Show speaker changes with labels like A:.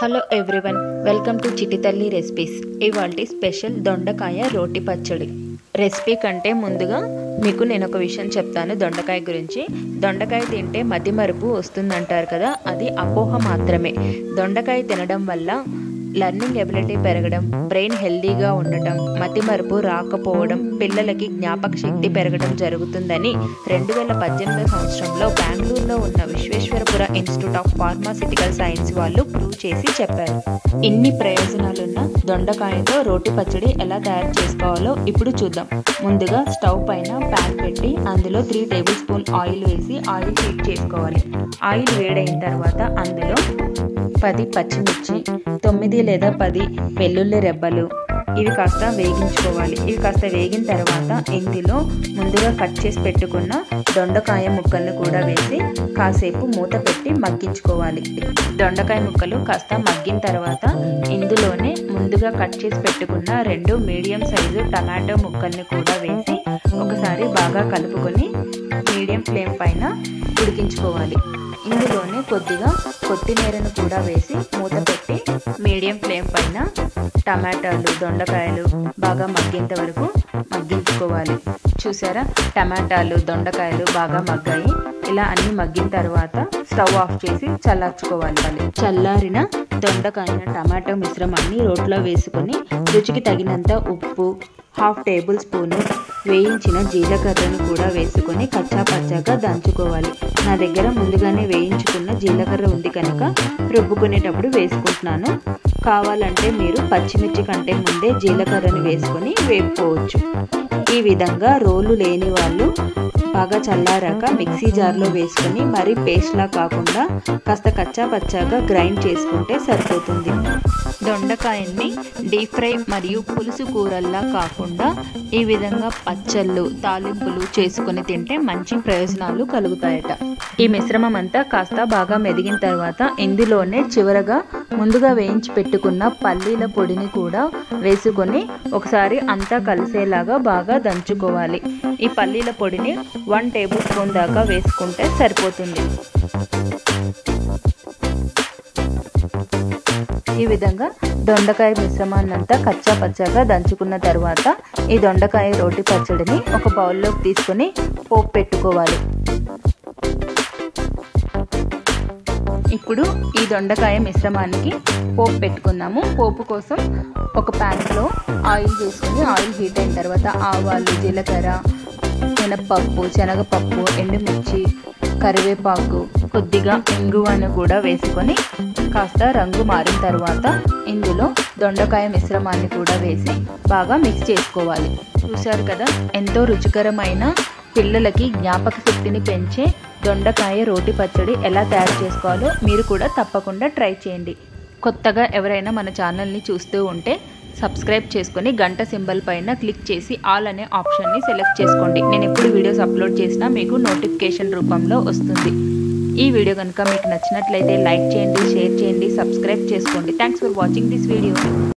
A: hello everyone welcome to Chitithalli recipes ఇవాళ special దొండకాయ రోటి పచ్చడి రెసిపీ కంటే ముందుగా మీకు నేను ఒక విషయం చెప్తాను దొండకాయ గురించి దొండకాయ తింటే మతిమరుపు వస్తుందంటారు కదా అది అపోహ మాత్రమే దొండకాయ తినడం వల్ల లర్నింగ్ ఎబిలిటీ పెరగడం బ్రెయిన్ హెల్దీగా ఉండటం మతిమరుపు రాకపోవడం పిల్లలకి జ్ఞాపక శక్తి పెరగడం జరుగుతుందని రెండు వేల పద్దెనిమిదో సంవత్సరంలో బెంగళూరులో ఉన్న Visvesvarapura institute of pharmaceutical science వాళ్ళు ప్రూవ్ చేసి చెప్పారు ఇన్ని ప్రయోజనాలున్న దొండకాయతో రోటి పచ్చడి ఎలా తయారు చేసుకోవాలో ఇప్పుడు చూద్దాం ముందుగా స్టవ్ పైన ప్యాన్ పెట్టి అందులో త్రీ టేబుల్ స్పూన్ ఆయిల్ వేసి ఆయిల్ హీట్ చేసుకోవాలి ఆయిల్ వేడైన తర్వాత అందులో పది పచ్చిమిర్చి తొమ్మిది లేదా పది వెల్లుల్లి రెబ్బలు ఇవి కాస్త వేగించుకోవాలి ఇవి కాస్త వేగిన తర్వాత ఇందులో ముందుగా కట్ చేసి పెట్టుకున్న దొండకాయ ముక్కలను కూడా వేసి కాసేపు మూత పెట్టి మగ్గించుకోవాలి దొండకాయ ముక్కలు కాస్త మగ్గిన తర్వాత ఇందులోనే ముందుగా కట్ చేసి పెట్టుకున్న రెండు మీడియం సైజు టమాటో ముక్కల్ని కూడా వేసి ఒకసారి బాగా కలుపుకొని మీడియం ఫ్లేమ్ పైన ఉడికించుకోవాలి ఇందులోనే కొద్దిగా కొత్తిమీరను కూడా వేసి మూత పెట్టి మీడియం ఫ్లేమ్ పైన టమాటాలు దొండకాయలు బాగా మగ్గేంత వరకు మగ్గించుకోవాలి చూసారా టమాటాలు దొండకాయలు బాగా మగ్గాయి ఇలా అన్ని మగ్గిన తర్వాత స్టవ్ ఆఫ్ చేసి చల్లార్చుకోవాలి చల్లారిన దొండకాయ టమాటో మిశ్రమాన్ని రోట్లో వేసుకొని రుచికి తగినంత ఉప్పు హాఫ్ టేబుల్ స్పూను వేయించిన జీలకర్రను కూడా వేసుకొని కచ్చా పచ్చాగా దంచుకోవాలి నా దగ్గర ముందుగానే వేయించుకున్న జీలకర్ర ఉంది కనుక రుబ్బుకునేటప్పుడు వేసుకుంటున్నాను కావాలంటే మీరు పచ్చిమిర్చి కంటే ముందే జీలకర్రను వేసుకొని వేపుకోవచ్చు ఈ విధంగా రోలు లేని వాళ్ళు బాగా చల్లారాక మిక్సీ జార్లో వేసుకొని మరీ పేస్ట్లా కాకుండా కాస్త కచ్చా పచ్చాగా గ్రైండ్ చేసుకుంటే సరిపోతుంది దొండకాయల్ని డీప్ ఫ్రై మరియు పులుసు కూరల్లా కాకుండా ఈ విధంగా పచ్చళ్ళు తాలింపులు చేసుకొని తింటే మంచి ప్రయోజనాలు కలుగుతాయట ఈ మిశ్రమం అంతా కాస్త బాగా మెదిగిన తర్వాత ఇందులోనే చివరగా ముందుగా వేయించి పెట్టుకున్న పల్లీల పొడిని కూడా వేసుకొని ఒకసారి అంతా కలిసేలాగా బాగా దంచుకోవాలి ఈ పల్లీల పొడిని వన్ టేబుల్ స్పూన్ దాకా వేసుకుంటే సరిపోతుంది ఈ విధంగా దొండకాయ మిశ్రమాన్ని అంతా కచ్చా పచ్చాగా దంచుకున్న తర్వాత ఈ దొండకాయ రోటి పచ్చడిని ఒక బౌల్లోకి తీసుకొని పోపు పెట్టుకోవాలి ఇప్పుడు ఈ దొండకాయ మిశ్రమానికి పోపు పెట్టుకుందాము పోపు కోసం ఒక ప్యాన్లో ఆయిల్ వేసుకొని ఆయిల్ హీట్ అయిన తర్వాత ఆవాలు జీలకర్ర మినప్పప్పు శనగపప్పు ఎండుమిర్చి కరివేపాకు కొద్దిగా ఇంగువను కూడా వేసుకొని కాస్త రంగు మారిన తర్వాత ఇందులో దొండకాయ మిశ్రమాన్ని కూడా వేసి బాగా మిక్స్ చేసుకోవాలి చూశారు కదా ఎంతో రుచికరమైన పిల్లలకి జ్ఞాపక శక్తిని పెంచే దొండకాయ రోటి పచ్చడి ఎలా తయారు చేసుకోవాలో మీరు కూడా తప్పకుండా ట్రై చేయండి కొత్తగా ఎవరైనా మన ఛానల్ని చూస్తూ ఉంటే సబ్స్క్రైబ్ చేసుకొని గంట సింబల్ పైన క్లిక్ చేసి ఆల్ అనే ఆప్షన్ని సెలెక్ట్ చేసుకోండి నేను ఎప్పుడు వీడియోస్ అప్లోడ్ చేసినా మీకు నోటిఫికేషన్ రూపంలో వస్తుంది ఈ వీడియో కనుక మీకు నచ్చినట్లయితే లైక్ చేయండి షేర్ చేయండి సబ్స్క్రైబ్ చేసుకోండి thanks for watching this video